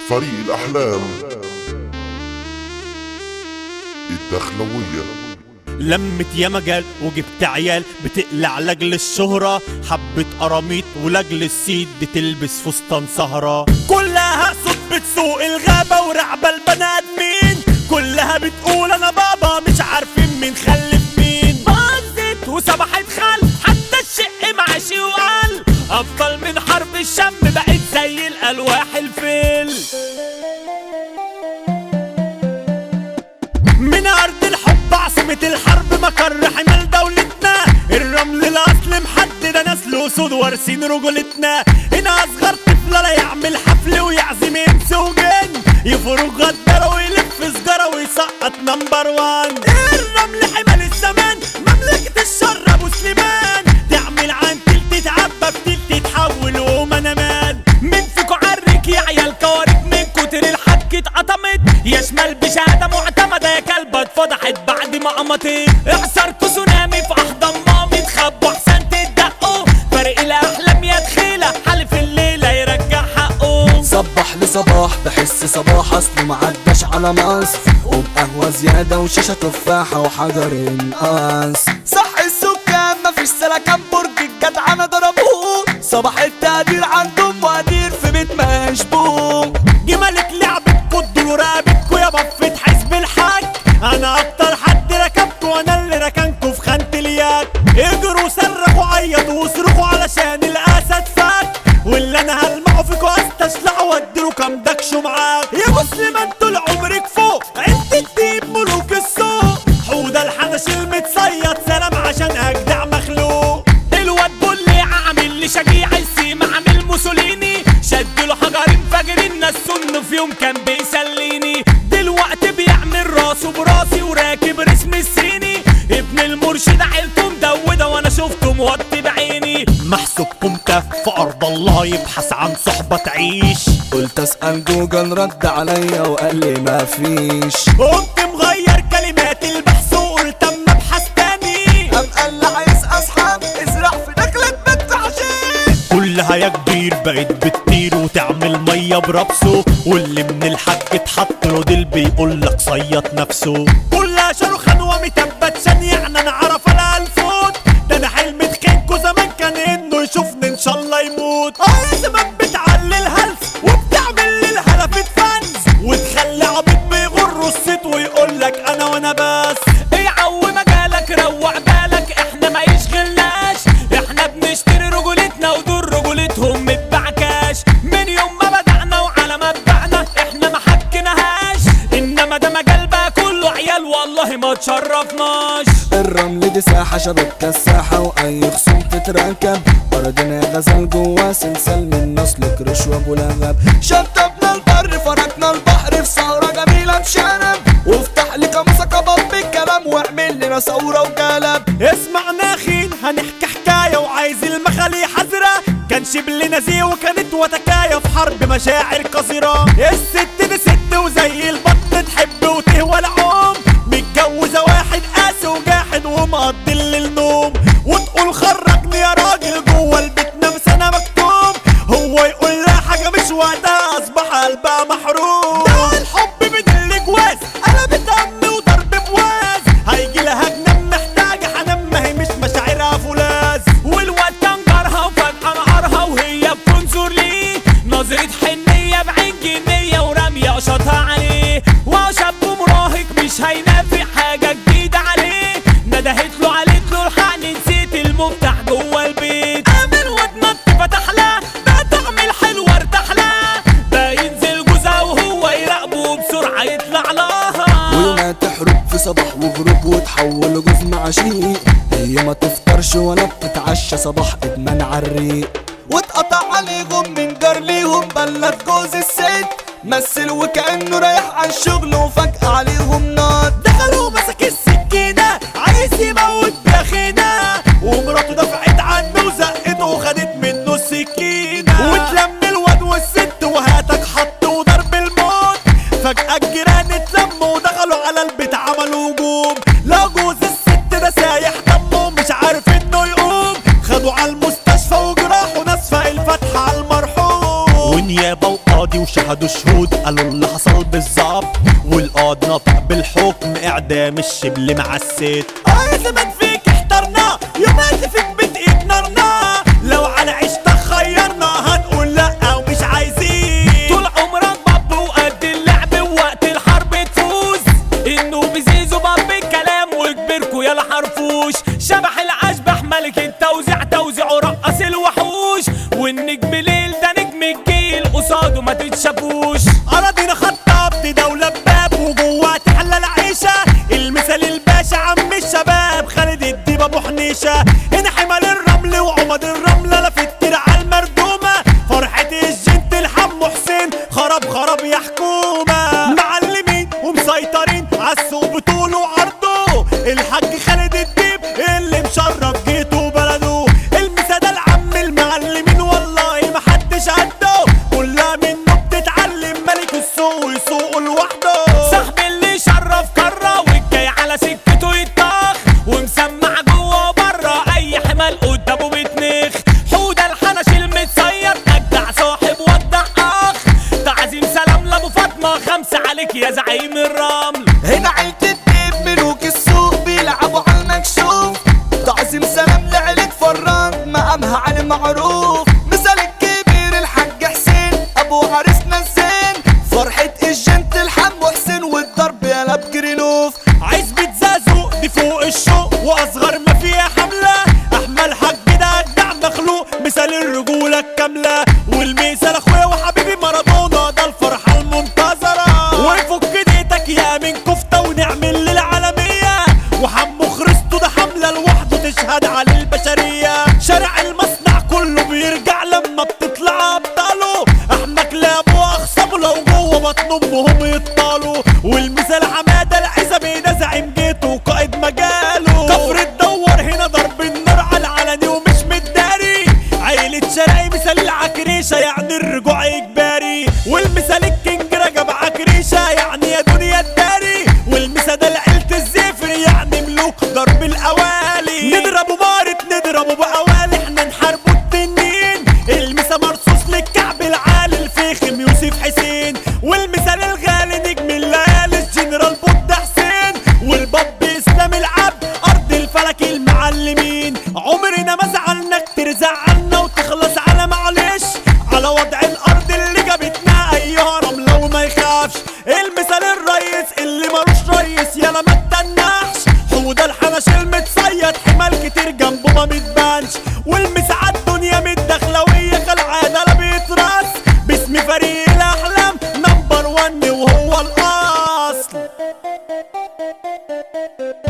فريق الأحلام الدخلوية لمت يا مجال وجبت عيال بتقلع لاجل الشهرة حبة قراميط ولاجل السيد بتلبس فستان سهرة كلها صوت بتسوق الغابة ورعبة البني ادمين كلها بتقول انا بابا مش عارفين مين خلف مين باظت وصبحت خل حتى الشق معاشي وقال افضل من حرب الشم بقت زي الالواح الفيل من ارض الحب عاصمة الحرب مقر حمال دولتنا الرمل الاصل محدد نسل اسود وارثين رجولتنا هنا اصغر طفل لا يعمل حفل ويعزم انس وجن يفرق غدارة ويلف سجارة ويسقط نمبر وان الرمل حمال الزمان مملكة الشر ابو سليمان تعمل عن تلت تتعبى بتلت تتحول وما مان من فيكو عرك يا عيال كوارث من كتر الحك اتقطمت يا شمال بشهادة معتمدة يا كلبة اتفضحت بعد ما قمطت اعصركوا تسونامي في احضان مامي تخبوا احسن تدقوا فرق الاحلام يا دخيلة حلف الليلة يرجع حقه صبح لصباح بحس صباح اصله معداش على مصر وبقهوة زيادة وشاشة تفاحة وحجر انقاص صح السكان مفيش سلكان برج الجدعنة ضربوه صباح التقدير عندهم مقادير في بيت مشبوه جمالك لعبتكوا ادوا رقبتكوا يا بفة حزب الحاج انا اكتر حد ركبكوا وانا اللي ركنكوا في خانة اليد اجروا صرخوا عيطوا واصرخوا علشان الاسد فات واللي انا هلمعه فيكوا استشلعوا واديله كام دكشوا معاك يا مسلم انتوا عمرك فوق انت الدين ملوك السوق حوده الحنش المتصيد سلام عشان اجدع مخلوق الواد بولي عامل لي شجيع السيم عامل موسوليني شد له حجر فجر الناس سن في يوم كان بيسليني دلوقتي بيعمل راسه براسي وراكب رسم الصيني ابن المرشد عيلته مدودة وانا شفته موطي بعيني محسوبكم كف في ارض الله يبحث عن صحبة تعيش قلت اسأل جوجل رد عليا وقال لي مفيش قمت مغير كلمات البحث وقلت اما ابحث تاني قام قال لي عايز اسحب ازرع في دخلة بنت عشيش كلها يا كبير بقت بتطير وتعمل ميه بربسه واللي من الحاج اتحط له ديل بيقول لك صيط نفسه كلها شرخان ومتبت شان يعني انا عرف انا الفوت ده انا حلم تخينكو زمان كان انه يشوفني ان شاء الله يموت اه زمان بتعلي الهلس وبتعمل للهلف فانز وتخلي عبيط بيغر الصيت ويقول لك انا وانا بس ايه عو مجالك روق بالك احنا ما يشغلناش احنا بنشتري رجولتنا ودول رجولتهم متبعكاش من يوم ما بدأنا وعلى مبدأنا احنا ما حكناهاش انما ده مجال بقى كله عيال والله ما تشرفناش الرمل دي ساحة شبك كالساحة وأي خصوم تتركب أرضنا غزل جوا سلسال من نسلك رشوة أبو لهب شطبنا البر فرقنا البحر في سهرة جميلة بشنب وافتح لي قاموسة كباب بالكلام واعمل لنا ثورة وقلب اسمع ناخين هنحكي حكاية وعايز المخالي حذرة كان شبل نزيه وكانت وتكاية في حرب مشاعر قذرة الست دي ست وزي البط تحب وتهوى العوم متجوزة واحد قاسي وجاحد ومقضي الليل نوم وتقول خرجني يا راجل جوه البيت نام سنة مكتوم هو يقول لها حاجة مش وقتها أصبح قلبها محروم ده الحب من الجواز قلبت أم وضرب بواز هيجي لها جنان محتاجة حنان ما هي مش مشاعرها فولاذ والواد كان جارها وفجأة نقرها وهي بتنظر ليه نظرة حنية بعين جنية ورمية قشطها عليه وهو شاب مراهق مش هينافي حاجة جديدة عليه ندهت له قالت له الحقني نسيت المفتاح جوه البيت قام الواد نط فتح لها بقى تعمل حلوة ارتاح لها بقى ينزل جوزها وهو يراقبه بسرعة يطلع لها ويومها تحرق في صباح وغروب وتحول جوز مع شيء هي ما تفطرش ولا بتتعشى صباح ادمان عالريق واتقطع عليهم من جار ليهم بلد جوز الست مثل وكأنه رايح على الشغل وفجأة عليهم نار دخلوا مسك السكينة عايز يموت بأخينا ومراته دفعت عنه وزقته وخدت منه السكينة واتلم الواد والست وهاتك حط وضرب الموت فجأة الجيران اتلموا ودخلوا على البيت عملوا هجوم لا جوز الست ده سايح دمه مش عارف انه يقوم خدوا على المستشفى وجراحه ناسفة الفتحة على المرحوم ونيابة وقاضي وشهادة شهدوا شهود قالوا اللي حصل بالظبط والقاضي نطق بالحكم اعدام الشبل مع الست اه زمان فيك احترنا يومات فيك بتقيد نارنا لو على عيشتك خيرنا هنقول لا ومش عايزين طول عمرك باب وقد اللعب ووقت الحرب تفوز انه بزيزو باب الكلام وكبركوا يلا حرفوش شبح الاشبح ملك التوزيع توزيعه رقص الوحوش والنجم ليل ده نجم الجيل قصاده ما تتشافوش أراضينا خطاب دي دولة باب وجوه تحلى العيشة المثال الباشا عم الشباب خالد الديب أبو حنيشة هنا حمل الرمل وعمد الرمل لفت على المردومة فرحة الجنت الحم حسين خرب خرب يا حكومة معلمين ومسيطرين عالسوق بطوله وعرضه الحاج خالد الديب اللي مشرف جيته وبلده المسا ده العم المعلمين والله محدش قده كلها منه بتتعلم ملك السوق ويسوقه لوحده صاحب اللي شرف كرة والجاي على سكته يطاخ ومسمع جوه وبره اي حمال قدامه بتنخ حوده الحنش المتصيد اجدع صاحب ودع اخ تعظيم سلام لابو فاطمه خمسه عليك يا زعيم الرمل هنا عيلة الديب ملوك السوق بيلعبوا على المكشوف تعظيم سلام لعيلة فران مقامها على المعروف مثال الكبير الحاج حسين ابو عريسنا الزين فرحة الجنت الحم حسين والضرب يا بجريلوف عزبة زازو دي فوق الشوق واصغر ما فيها حملة احمد حاج ده اجدع مخلوق مثال الرجولة الكاملة والمثال اخويا وحبيبي مارادونا ده الفرحة المنتظرة ويفك ديتك يا من كفتة ونعمل للعالمية وحمو خريستو ده حملة لوحده تشهد على البشرية شارع المصنع كله بيرجع لما بتطلع ابطاله احمد كلاب واخصامه لو جوه بطن امهم يطالوا والمثال حماده العزبي ده زعيم جيته وقائد مجاله كفر تدور هنا ضرب النار على العلني ومش متداري عيلة شرقي مثال العكريشة يعني الرجوع اجباري والمثال الكينج رجب عكريشة يعني يا دنيا الداري والمثال ده لعيلة الزفر يعني ملوك ضرب الاوالي نضربوا بارد نضربوا بقوالي احنا نحاربوا التنين المثال مرصوص للكعب العالي الفخم يوسف حسين والمثال الغالي نجم الليالي الجنرال بود حسين والباب اسلام العبد ارض الفلك المعلمين عمرنا ما زعلنا كتير زعلنا وتخلص على معلش على وضع الارض اللي جابتنا ايها رمله وما يخافش المثال الريس اللي ملوش ريس يلا ما تتنحش حوده الحنش المتصيد حمال كتير جنبه ما بتبانش والمساعات الدنيا متدخلوية كالعادة لا بيتراس باسم فريق الاحلام نمبر ون وهو الاصل